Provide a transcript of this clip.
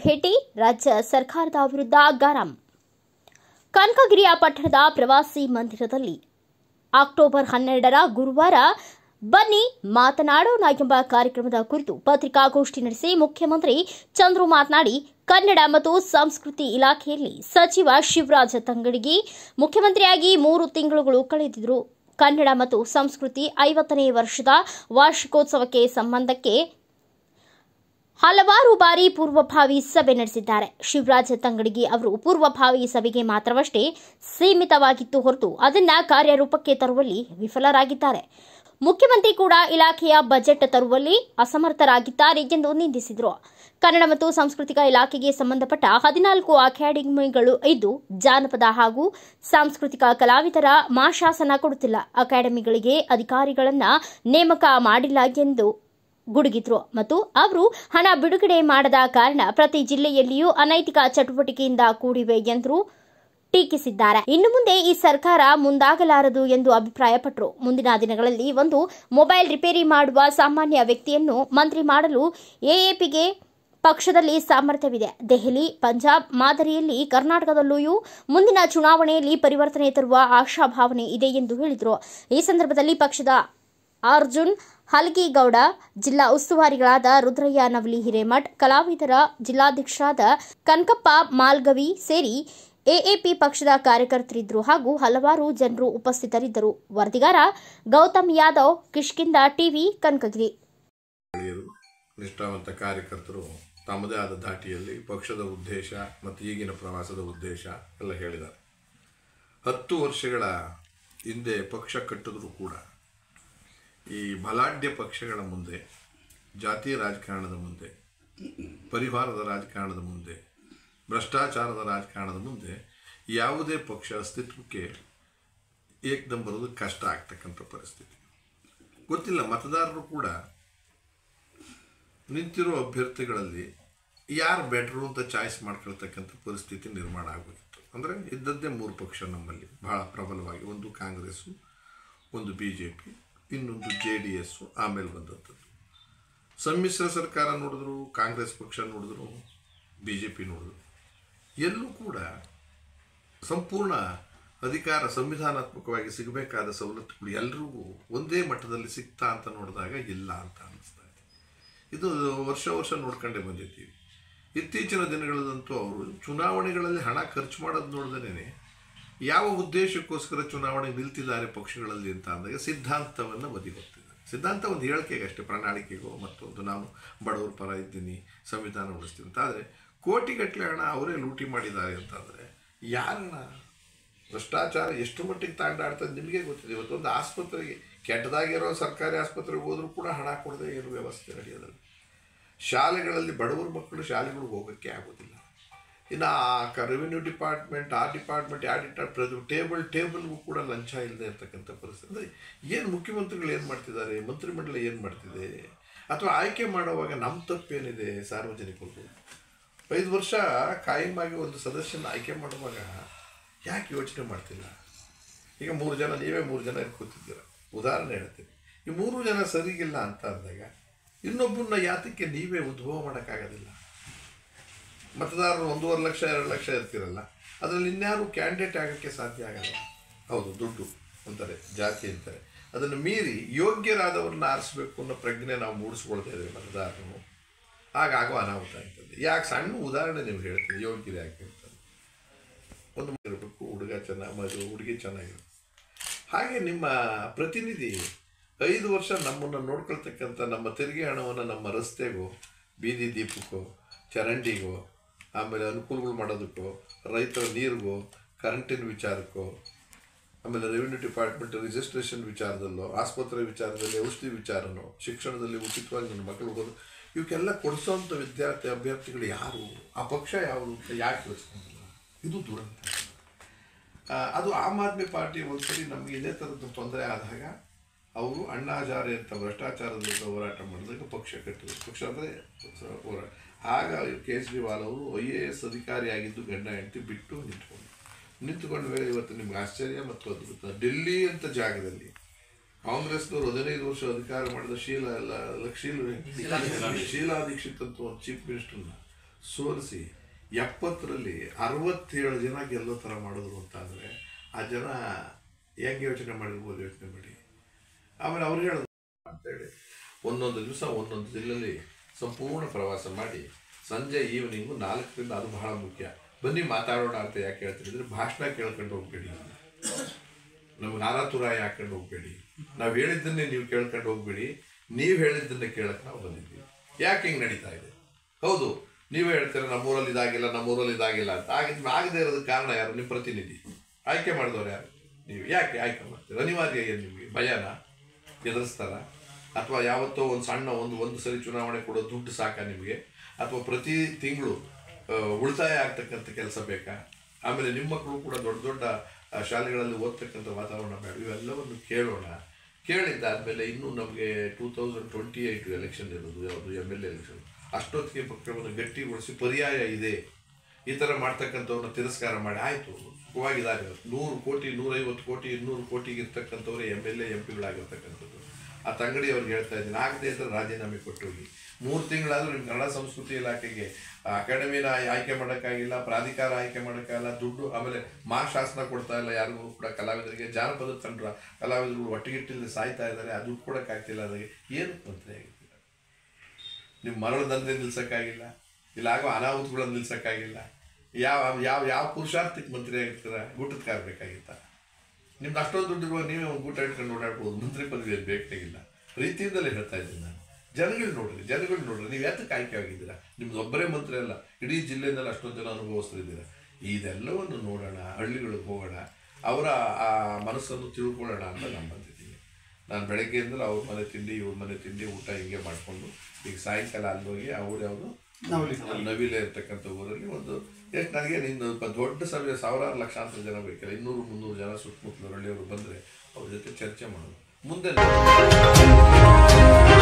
ಭೇಟಿ ರಾಜ್ಯ ಸರ್ಕಾರದ ವಿರುದ್ಧ ಗರಂ ಕನಕಗಿರಿಯ ಪಟ್ಟಣದ ಪ್ರವಾಸಿ ಮಂದಿರದಲ್ಲಿ ಅಕ್ಟೋಬರ್ ಹನ್ನೆರಡರ ಗುರುವಾರ ಬನ್ನಿ ಮಾತನಾಡೋಣ ಎಂಬ ಕಾರ್ಯಕ್ರಮದ ಕುರಿತು ಪತ್ರಿಕಾಗೋಷ್ಠಿ ನಡೆಸಿ ಮುಖ್ಯಮಂತ್ರಿ ಚಂದ್ರು ಮಾತನಾಡಿ ಕನ್ನಡ ಮತ್ತು ಸಂಸ್ಕೃತಿ ಇಲಾಖೆಯಲ್ಲಿ ಸಚಿವ ಶಿವರಾಜ ತಂಗಡಗಿ ಮುಖ್ಯಮಂತ್ರಿಯಾಗಿ ಮೂರು ತಿಂಗಳುಗಳು ಕಳೆದಿದ್ರು ಕನ್ನಡ ಮತ್ತು ಸಂಸ್ಕೃತಿ ಐವತ್ತನೇ ವರ್ಷದ ವಾರ್ಷಿಕೋತ್ಸವಕ್ಕೆ ಸಂಬಂಧಕ್ಕೆ ಹಲವಾರು ಬಾರಿ ಪೂರ್ವಭಾವಿ ಸಭೆ ನಡೆಸಿದ್ದಾರೆ ಶಿವರಾಜ ತಂಗಡಗಿ ಅವರು ಪೂರ್ವಭಾವಿ ಸಭೆಗೆ ಮಾತ್ರವಷ್ಟೇ ಸೀಮಿತವಾಗಿತ್ತು ಹೊರತು ಅದನ್ನ ಕಾರ್ಯರೂಪಕ್ಕೆ ತರುವಲ್ಲಿ ವಿಫಲರಾಗಿದ್ದಾರೆ ಮುಖ್ಯಮಂತ್ರಿ ಕೂಡ ಇಲಾಖೆಯ ಬಜೆಟ್ ತರುವಲ್ಲಿ ಅಸಮರ್ಥರಾಗಿದ್ದಾರೆ ಎಂದು ನಿಂದಿಸಿದರು ಕನ್ನಡ ಮತ್ತು ಸಾಂಸ್ಕೃತಿಕ ಇಲಾಖೆಗೆ ಸಂಬಂಧಪಟ್ಟ ಹದಿನಾಲ್ಕು ಅಕಾಡೆಮಿಗಳು ಇದ್ದು ಜಾನಪದ ಹಾಗೂ ಸಾಂಸ್ಕೃತಿಕ ಕಲಾವಿದರ ಮಾಶಾಸನ ಕೊಡುತ್ತಿಲ್ಲ ಅಕಾಡೆಮಿಗಳಿಗೆ ಅಧಿಕಾರಿಗಳನ್ನ ನೇಮಕ ಮಾಡಿಲ್ಲ ಎಂದು ಗುಡುಗಿದ್ರು ಮತ್ತು ಅವರು ಹಣ ಬಿಡುಗಡೆ ಮಾಡದ ಕಾರಣ ಪ್ರತಿ ಜಿಲ್ಲೆಯಲ್ಲಿಯೂ ಅನೈತಿಕ ಚಟುವಟಿಕೆಯಿಂದ ಕೂಡಿವೆ ಎಂದು ಟೀಕಿಸಿದ್ದಾರೆ ಇನ್ನು ಮುಂದೆ ಈ ಸರ್ಕಾರ ಮುಂದಾಗಲಾರದು ಎಂದು ಅಭಿಪ್ರಾಯಪಟ್ಟರು ಮುಂದಿನ ದಿನಗಳಲ್ಲಿ ಒಂದು ಮೊಬೈಲ್ ರಿಪೇರಿ ಮಾಡುವ ಸಾಮಾನ್ಯ ವ್ಯಕ್ತಿಯನ್ನು ಮಂತ್ರಿ ಮಾಡಲು ಎಎಪಿಗೆ ಪಕ್ಷದಲ್ಲಿ ಸಾಮರ್ಥ್ಯವಿದೆ ದೆಹಲಿ ಪಂಜಾಬ್ ಮಾದರಿಯಲ್ಲಿ ಕರ್ನಾಟಕದಲ್ಲಿಯೂ ಮುಂದಿನ ಚುನಾವಣೆಯಲ್ಲಿ ಪರಿವರ್ತನೆ ತರುವ ಆಶಾಭಾವನೆ ಇದೆ ಎಂದು ಹೇಳಿದರು ಈ ಸಂದರ್ಭದಲ್ಲಿ ಪಕ್ಷದ ಅರ್ಜುನ್ ಹಲಗಿಗೌಡ ಜಿಲ್ಲಾ ಉಸ್ತುವಾರಿಗಳಾದ ರುದ್ರಯ್ಯ ನವಲಿ ಹಿರೇಮಠ್ ಕಲಾವಿದರ ಜಿಲ್ಲಾಧ್ಯಕ್ಷರಾದ ಕನಕಪ್ಪ ಮಾಲ್ಗವಿ ಸೇರಿ ಎಎಪಿ ಪಕ್ಷದ ಕಾರ್ಯಕರ್ತರಿದ್ದರು ಹಾಗೂ ಹಲವಾರು ಜನರು ಉಪಸ್ಥಿತರಿದ್ದರು ವರದಿಗಾರ ಗೌತಮ್ ಯಾದವ್ ಕಿಷ್ಕಿಂದ ಟಿವಿ ಕನಕಗಿರಿ ಸ್ಥಳೀಯರು ನಿಷ್ಠಾವಂತ ಕಾರ್ಯಕರ್ತರು ತಮ್ಮದೇ ಆದ ದಾಟಿಯಲ್ಲಿ ಪಕ್ಷದ ಉದ್ದೇಶ ಮತ್ತು ಈಗಿನ ಪ್ರವಾಸದ ಉದ್ದೇಶ ಎಲ್ಲ ಹೇಳಿದ್ದಾರೆ ಹತ್ತು ವರ್ಷಗಳ ಹಿಂದೆ ಪಕ್ಷ ಕಟ್ಟಿದ್ರು ಕೂಡ ಈ ಬಲಾಢ್ಯ ಪಕ್ಷಗಳ ಮುಂದೆ ಜಾತೀಯ ರಾಜಕಾರಣದ ಮುಂದೆ ಪರಿವಾರದ ರಾಜಕಾರಣದ ಮುಂದೆ ಭ್ರಷ್ಟಾಚಾರದ ರಾಜಕಾರಣದ ಮುಂದೆ ಯಾವುದೇ ಪಕ್ಷ ಅಸ್ತಿತ್ವಕ್ಕೆ ಏಕದಮ್ ಬರೋದು ಕಷ್ಟ ಆಗ್ತಕ್ಕಂಥ ಪರಿಸ್ಥಿತಿ ಗೊತ್ತಿಲ್ಲ ಮತದಾರರು ಕೂಡ ನಿಂತಿರೋ ಅಭ್ಯರ್ಥಿಗಳಲ್ಲಿ ಯಾರು ಬೆಟ್ರು ಅಂತ ಚಾಯ್ಸ್ ಮಾಡ್ಕೊಳ್ತಕ್ಕಂಥ ಪರಿಸ್ಥಿತಿ ನಿರ್ಮಾಣ ಆಗೋಗಿತ್ತು ಅಂದರೆ ಇದ್ದದ್ದೇ ಮೂರು ಪಕ್ಷ ನಮ್ಮಲ್ಲಿ ಬಹಳ ಪ್ರಬಲವಾಗಿ ಒಂದು ಕಾಂಗ್ರೆಸ್ಸು ಒಂದು ಬಿ ಜೆ ಪಿ ಇನ್ನೊಂದು ಜೆ ಡಿ ಎಸ್ಸು ಆಮೇಲೆ ಬಂದಂಥದ್ದು ಸಮ್ಮಿಶ್ರ ಸರ್ಕಾರ ನೋಡಿದ್ರು ಕಾಂಗ್ರೆಸ್ ಪಕ್ಷ ನೋಡಿದ್ರು ಬಿ ಜೆ ಪಿ ನೋಡಿದ್ರು ಎಲ್ಲೂ ಕೂಡ ಸಂಪೂರ್ಣ ಅಧಿಕಾರ ಸಂವಿಧಾನಾತ್ಮಕವಾಗಿ ಸಿಗಬೇಕಾದ ಸವಲತ್ತುಗಳು ಎಲ್ರಿಗೂ ಒಂದೇ ಮಟ್ಟದಲ್ಲಿ ಸಿಗ್ತಾ ಅಂತ ನೋಡಿದಾಗ ಇಲ್ಲ ಅಂತ ಅನ್ನಿಸ್ತಾ ಇದೆ ಇದು ವರ್ಷ ವರ್ಷ ನೋಡ್ಕೊಂಡೇ ಬಂದಿದ್ದೀವಿ ಇತ್ತೀಚಿನ ದಿನಗಳಲ್ಲಂತೂ ಅವರು ಚುನಾವಣೆಗಳಲ್ಲಿ ಹಣ ಖರ್ಚು ಮಾಡೋದು ನೋಡ್ದೇನೆ ಯಾವ ಉದ್ದೇಶಕ್ಕೋಸ್ಕರ ಚುನಾವಣೆ ನಿಲ್ತಿದ್ದಾರೆ ಪಕ್ಷಗಳಲ್ಲಿ ಅಂತ ಅಂದಾಗ ಸಿದ್ಧಾಂತವನ್ನು ಬದಿಗೊತ್ತಿದ್ದಾರೆ ಸಿದ್ಧಾಂತ ಒಂದು ಹೇಳಿಕೆಗೆ ಅಷ್ಟೇ ಪ್ರಣಾಳಿಕೆಗೋ ಮತ್ತೊಂದು ನಾನು ಬಡವರ ಪರ ಇದ್ದೀನಿ ಸಂವಿಧಾನ ಉಳಿಸ್ತೀನಿ ಅಂತ ಆದರೆ ಕೋಟಿಗಟ್ಟಲೆ ಹಣ ಅವರೇ ಲೂಟಿ ಮಾಡಿದ್ದಾರೆ ಅಂತಂದರೆ ಯಾರನ್ನ ಭ್ರಷ್ಟಾಚಾರ ಎಷ್ಟು ಮಟ್ಟಿಗೆ ತಾಂಡಾಡ್ತದೆ ನಿಮಗೆ ಗೊತ್ತಿದೆ ಇವತ್ತೊಂದು ಆಸ್ಪತ್ರೆಗೆ ಕೆಟ್ಟದಾಗಿರೋ ಸರ್ಕಾರಿ ಆಸ್ಪತ್ರೆಗೆ ಹೋದರೂ ಕೂಡ ಹಣ ಕೊಡದೆ ಏನು ವ್ಯವಸ್ಥೆ ನಡೆಯೋದಿಲ್ಲ ಶಾಲೆಗಳಲ್ಲಿ ಬಡವರ ಮಕ್ಕಳು ಶಾಲೆಗಳಿಗೆ ಹೋಗೋಕ್ಕೆ ಆಗೋದಿಲ್ಲ ಇನ್ನು ಆ ರೆವಿನ್ಯೂ ಡಿಪಾರ್ಟ್ಮೆಂಟ್ ಆ ಡಿಪಾರ್ಟ್ಮೆಂಟ್ ಆ ಡಿಪಾರ್ಟ್ಮೆಂಟ್ ಟೇಬಲ್ ಟೇಬಲ್ಗೂ ಕೂಡ ಲಂಚ ಇಲ್ಲದೆ ಇರ್ತಕ್ಕಂಥ ಪರಿಸ್ಥಿತಿ ಅಂದರೆ ಏನು ಮುಖ್ಯಮಂತ್ರಿಗಳು ಏನು ಮಾಡ್ತಿದ್ದಾರೆ ಮಂತ್ರಿಮಂಡಲ ಏನು ಮಾಡ್ತಿದೆ ಅಥವಾ ಆಯ್ಕೆ ಮಾಡುವಾಗ ನಮ್ಮ ತಪ್ಪೇನಿದೆ ಸಾರ್ವಜನಿಕರು ಐದು ವರ್ಷ ಕಾಯಮಾಗಿ ಒಂದು ಸದಸ್ಯನ ಆಯ್ಕೆ ಮಾಡುವಾಗ ಯಾಕೆ ಯೋಚನೆ ಮಾಡ್ತಿಲ್ಲ ಈಗ ಮೂರು ಜನ ನೀವೇ ಮೂರು ಜನ ಕೂತಿದ್ದೀರ ಉದಾಹರಣೆ ಹೇಳ್ತೀನಿ ಈ ಮೂರು ಜನ ಸರಿಗಿಲ್ಲ ಅಂತ ಅಂದಾಗ ಇನ್ನೊಬ್ಬರನ್ನ ಯಾತಕ್ಕೆ ನೀವೇ ಉದ್ಭವ ಮಾಡೋಕ್ಕಾಗೋದಿಲ್ಲ ಮತದಾರರು ಒಂದೂವರೆ ಲಕ್ಷ ಎರಡು ಲಕ್ಷ ಇರ್ತಿರಲ್ಲ ಅದರಲ್ಲಿ ಇನ್ಯಾರು ಕ್ಯಾಂಡಿಡೇಟ್ ಆಗೋಕ್ಕೆ ಸಾಧ್ಯ ಆಗಲ್ಲ ಹೌದು ದುಡ್ಡು ಅಂತಾರೆ ಜಾತಿ ಅಂತಾರೆ ಅದನ್ನು ಮೀರಿ ಯೋಗ್ಯರಾದವ್ರನ್ನ ಆರಿಸ್ಬೇಕು ಅನ್ನೋ ಪ್ರಜ್ಞೆ ನಾವು ಮೂಡಿಸ್ಕೊಳ್ತಾ ಇದ್ದೇವೆ ಮತದಾರರು ಹಾಗಾಗೋ ಅನಾಹುತ ಆಗ್ತದೆ ಯಾಕೆ ಸಣ್ಣ ಉದಾಹರಣೆ ನೀವು ಹೇಳ್ತೀವಿ ಯೋಗ್ಯರು ಯಾಕೆ ಇರ್ತದೆ ಒಂದು ಇರಬೇಕು ಹುಡುಗ ಚೆನ್ನಾಗಿ ಮದು ಹುಡುಗಿ ಚೆನ್ನಾಗಿರುತ್ತೆ ಹಾಗೆ ನಿಮ್ಮ ಪ್ರತಿನಿಧಿ ಐದು ವರ್ಷ ನಮ್ಮನ್ನು ನೋಡ್ಕೊಳ್ತಕ್ಕಂಥ ನಮ್ಮ ತೆರಿಗೆ ಹಣವನ್ನು ನಮ್ಮ ರಸ್ತೆಗೋ ಬೀದಿ ದೀಪಕ್ಕೋ ಚರಂಡಿಗೋ ಆಮೇಲೆ ಅನುಕೂಲಗಳು ಮಾಡೋದಕ್ಕೋ ರೈತರ ನೀರಿಗೋ ಕರೆಂಟಿನ ವಿಚಾರಕ್ಕೋ ಆಮೇಲೆ ರೆವಿನ್ಯೂ ಡಿಪಾರ್ಟ್ಮೆಂಟ್ ರಿಜಿಸ್ಟ್ರೇಷನ್ ವಿಚಾರದಲ್ಲೋ ಆಸ್ಪತ್ರೆ ವಿಚಾರದಲ್ಲಿ ಔಷಧಿ ವಿಚಾರನೋ ಶಿಕ್ಷಣದಲ್ಲಿ ಉಚಿತವಾಗಿ ನನ್ನ ಮಕ್ಕಳು ಓದೋದು ಇವಕ್ಕೆಲ್ಲ ಕೊಡಿಸೋಂಥ ವಿದ್ಯಾರ್ಥಿ ಅಭ್ಯರ್ಥಿಗಳು ಯಾರು ಆ ಪಕ್ಷ ಯಾವುದು ಅಂತ ಯಾಕೆ ಯೋಚಿಸ್ಕೊಂಡಿಲ್ಲ ಇದು ದುರಂತ ಆ, ಅದು ಆಮ್ ಆದ್ಮಿ ಪಾರ್ಟಿ ಒಂದ್ಸರಿ ನಮಗೆ ಇದೇ ಥರದ್ದು ತೊಂದರೆ ಆದಾಗ ಅವರು ಅಣ್ಣಾಜಾರೆ ಅಂತ ಭ್ರಷ್ಟಾಚಾರದ ವಿರುದ್ಧ ಹೋರಾಟ ಮಾಡಿದಾಗ ಪಕ್ಷ ಕಟ್ಟಿದ್ರು ಪಕ್ಷ ಅಂದರೆ ಹೋರಾಟ ಆಗ ಕೇಜ್ರಿವಾಲ್ ಅವರು ಐ ಎ ಎಸ್ ಅಧಿಕಾರಿಯಾಗಿದ್ದು ಗಂಡ ಹೆಂಡತಿ ಬಿಟ್ಟು ನಿಂತ್ಕೊಂಡು ನಿಂತ್ಕೊಂಡ ಮೇಲೆ ಇವತ್ತು ನಿಮ್ಗೆ ಆಶ್ಚರ್ಯ ಮತ್ತು ಅದ್ಭುತ ಡೆಲ್ಲಿ ಅಂತ ಜಾಗದಲ್ಲಿ ಕಾಂಗ್ರೆಸ್ನವರು ಹದಿನೈದು ವರ್ಷ ಅಧಿಕಾರ ಮಾಡಿದ ಶೀಲಾ ಎಲ್ಲ ಶೀಲ ಶೀಲಾ ದೀಕ್ಷಿತ್ ಅಂತ ಒಂದು ಚೀಫ್ ಮಿನಿಸ್ಟರ್ನ ಸೋಲಿಸಿ ಎಪ್ಪತ್ತರಲ್ಲಿ ಅರವತ್ತೇಳು ಜನ ಗೆಲ್ಲೋ ಥರ ಮಾಡಿದ್ರು ಅಂತಂದರೆ ಆ ಜನ ಹೆಂಗೆ ಯೋಚನೆ ಮಾಡಿರ್ಬೋದು ಯೋಚನೆ ಮಾಡಿ ಆಮೇಲೆ ಅವ್ರು ಹೇಳಿದ್ರು ಅಂತೇಳಿ ಒಂದೊಂದು ದಿವಸ ಒಂದೊಂದು ಜಿಲ್ಲೆಯಲ್ಲಿ ಸಂಪೂರ್ಣ ಪ್ರವಾಸ ಮಾಡಿ ಸಂಜೆ ಈವ್ನಿಂಗು ನಾಲ್ಕರಿಂದ ಅದು ಬಹಳ ಮುಖ್ಯ ಬನ್ನಿ ಮಾತಾಡೋಣ ಅಂತ ಯಾಕೆ ಹೇಳ್ತಿದ್ರೆ ಭಾಷಣ ಕೇಳ್ಕೊಂಡು ಹೋಗ್ಬೇಡಿ ನಮ್ಗೆ ನಾನಾತುರಾಯಿ ಹಾಕೊಂಡು ಹೋಗ್ಬೇಡಿ ನಾವು ಹೇಳಿದ್ದನ್ನೇ ನೀವು ಕೇಳ್ಕೊಂಡು ಹೋಗ್ಬೇಡಿ ನೀವು ಹೇಳಿದ್ದನ್ನೇ ಕೇಳಕ್ಕೆ ನಾವು ಬಂದಿದ್ವಿ ಯಾಕೆ ಹಿಂಗೆ ನಡೀತಾ ಇದೆ ಹೌದು ನೀವೇ ಹೇಳ್ತೀರ ನಮ್ಮೂರಲ್ಲಿ ಇದಾಗಿಲ್ಲ ನಮ್ಮೂರಲ್ಲಿ ಇದಾಗಿಲ್ಲ ಅಂತ ಆಗಿದ್ ಆಗದೆ ಇರೋದಕ್ಕೆ ಕಾರಣ ಯಾರು ನಿಮ್ಮ ಪ್ರತಿನಿಧಿ ಆಯ್ಕೆ ಮಾಡಿದವ್ರು ಯಾರು ನೀವು ಯಾಕೆ ಆಯ್ಕೆ ಮಾಡ್ತೀರ ಅನಿವಾರ್ಯ ಏನು ನಿಮಗೆ ಭಯನ ಎದುರಿಸ್ತಾರ ಅಥವಾ ಯಾವತ್ತೋ ಒಂದು ಸಣ್ಣ ಒಂದು ಒಂದು ಸರಿ ಚುನಾವಣೆ ಕೊಡೋ ದುಡ್ಡು ಸಾಕ ನಿಮಗೆ ಅಥವಾ ಪ್ರತಿ ತಿಂಗಳು ಉಳಿತಾಯ ಆಗ್ತಕ್ಕಂಥ ಕೆಲಸ ಬೇಕಾ ಆಮೇಲೆ ನಿಮ್ಮ ಮಕ್ಕಳು ಕೂಡ ದೊಡ್ಡ ದೊಡ್ಡ ಆ, ಶಾಲೆಗಳಲ್ಲಿ ಓದ್ತಕ್ಕಂಥ ವಾತಾವರಣ ಬೇಡ ಇವೆಲ್ಲವನ್ನು ಕೇಳೋಣ ಕೇಳಿದ್ದಾದ್ಮೇಲೆ ಇನ್ನೂ ನಮಗೆ two thousand twenty eight election ಇರೋದು ಯಾವುದು ಎಮ್ ಎಲ್ ಎ ಎಲೆಕ್ಷನ್ ಅಷ್ಟೊತ್ತಿಗೆ ಪಕ್ಷವನ್ನು ಗಟ್ಟಿಗೊಳಿಸಿ ಪರ್ಯಾಯ ಇದೆ ಈ ಥರ ಮಾಡ್ತಕ್ಕಂಥವ್ರನ್ನ ತಿರಸ್ಕಾರ ಮಾಡಿ ಆಯಿತು ಸುಖವಾಗಿದ್ದಾರೆ ನೂರು ಕೋಟಿ ನೂರೈವತ್ತು ಕೋಟಿ ಇನ್ನೂರು ಕೋಟಿಗೆ ಇರ್ತಕ್ಕಂಥವ್ರೆ ಎಮ್ ಎಲ್ ಎ ಎಂ ಪಿಗಳಾಗಿರ್ತಕ್ಕಂಥದ್ದು ಆ ತಂಗಡಿ ಅವ್ರಿಗೆ ಹೇಳ್ತಾ ಇದ್ದೀನಿ ಆಗದೆ ಇದ್ರೆ ರಾಜೀನಾಮೆ ಕೊಟ್ಟೋಗಿ ಮೂರು ತಿಂಗಳಾದರೂ ನಿಮ್ಮ ಕನ್ನಡ ಸಂಸ್ಕೃತಿ ಇಲಾಖೆಗೆ ಅಕಾಡೆಮಿನ ಆಯ್ಕೆ ಮಾಡೋಕ್ಕಾಗಿಲ್ಲ ಪ್ರಾಧಿಕಾರ ಆಯ್ಕೆ ಮಾಡೋಕ್ಕಾಗಲ್ಲ ದುಡ್ಡು ಆಮೇಲೆ ಮಾ ಶಾಸನ ಕೊಡ್ತಾ ಇಲ್ಲ ಯಾರಿಗೂ ಕೂಡ ಕಲಾವಿದರಿಗೆ ಜಾನಪದ ತಂಡ ಕಲಾವಿದರುಗಳು ಒಟ್ಟಿಗಿಟ್ಟಿಲ್ಲದೆ ಸಾಯ್ತಾ ಇದ್ದಾರೆ ಅದು ದುಡ್ಡು ಕೊಡೋಕ್ಕಾಗ್ತಿಲ್ಲ ಅದಕ್ಕೆ ಏನಕ್ಕೆ ಮಂತ್ರಿ ಆಗಿದ್ದೀರ ನಿಮ್ಮ ಮರಳ ದಂಧೆ ನಿಲ್ಸಕ್ಕಾಗಿಲ್ಲ ಇಲ್ಲ ಆಗೋ ಅನಾಹುತಗಳನ್ನು ನಿಲ್ಸಕ್ಕಾಗಿಲ್ಲ ಯಾವ ಯಾವ ಯಾವ ಪುರುಷಾರ್ಥಕ್ಕೆ ಮಂತ್ರಿ ಆಗಿರ್ತೀರ ಊಟದ ಕಾರ್ ಬೇಕಾಗಿತ್ತ ನಿಮ್ದು ಅಷ್ಟೊಂದು ದುಡ್ಡು ಇರುವಾಗ ನೀವೇ ಒಂದು ಊಟ ಇಟ್ಕೊಂಡು ಓಡಾಡ್ಬೋದು ಮಂತ್ರಿ ಪದವಿ ಅದು ಬೇಕಾಗಿಲ್ಲ ರೀತಿಯಿಂದಲೇ ಹೇಳ್ತಾ ಇದ್ದೀನಿ ನಾನು ಜನಗಳು ನೋಡ್ರಿ ಜನಗಳು ನೋಡ್ರಿ ನೀವು ಯಾತಕ್ಕೆ ಆಯ್ಕೆ ಆಗಿದ್ದೀರಾ ನಿಮ್ದು ಒಬ್ಬರೇ ಮಂತ್ರಿ ಅಲ್ಲ ಇಡೀ ಜಿಲ್ಲೆಯಿಂದಲೇ ಅಷ್ಟೊಂದು ಜನ ಅನುಭವಿಸ್ತಿದ್ದೀರಾ ಇದೆಲ್ಲವನ್ನು ನೋಡೋಣ ಹಳ್ಳಿಗಳಿಗೆ ಹೋಗೋಣ ಅವರ ಆ ಮನಸ್ಸನ್ನು ತಿಳ್ಕೊಳ್ಳೋಣ ಅಂತ ನಾನು ಬಂದಿದ್ದೀನಿ ನಾನು ಬೆಳಗ್ಗೆಯಿಂದಲೂ ಅವ್ರ ಮನೆ ತಿಂಡಿ ಇವ್ರ ಮನೆ ತಿಂಡಿ ಊಟ ಹಿಂಗೆ ಮಾಡಿಕೊಂಡು ಈಗ ಸಾಯಂಕಾಲ ಅಲ್ಲಿ ಹೋಗಿ ಅವ್ರು ಯಾವುದು ನವಿಲೆ ಇರ್ತಕ್ಕಂಥ ಊರಲ್ಲಿ ಒಂದು ಎಷ್ಟು ನನಗೆ ನಿಂದು ಒಬ್ಬ ದೊಡ್ಡ ಸಭೆ ಸಾವಿರಾರು ಲಕ್ಷಾಂತರ ಜನ ಬೇಕಿಲ್ಲ ಇನ್ನೂರು ಮುನ್ನೂರು ಜನ ಸುತ್ತಮುತ್ತಲ ಹಳ್ಳಿಯವರು ಬಂದರೆ ಅವ್ರ ಜೊತೆ ಚರ್ಚೆ ಮಾಡೋದು ಮುಂದೆ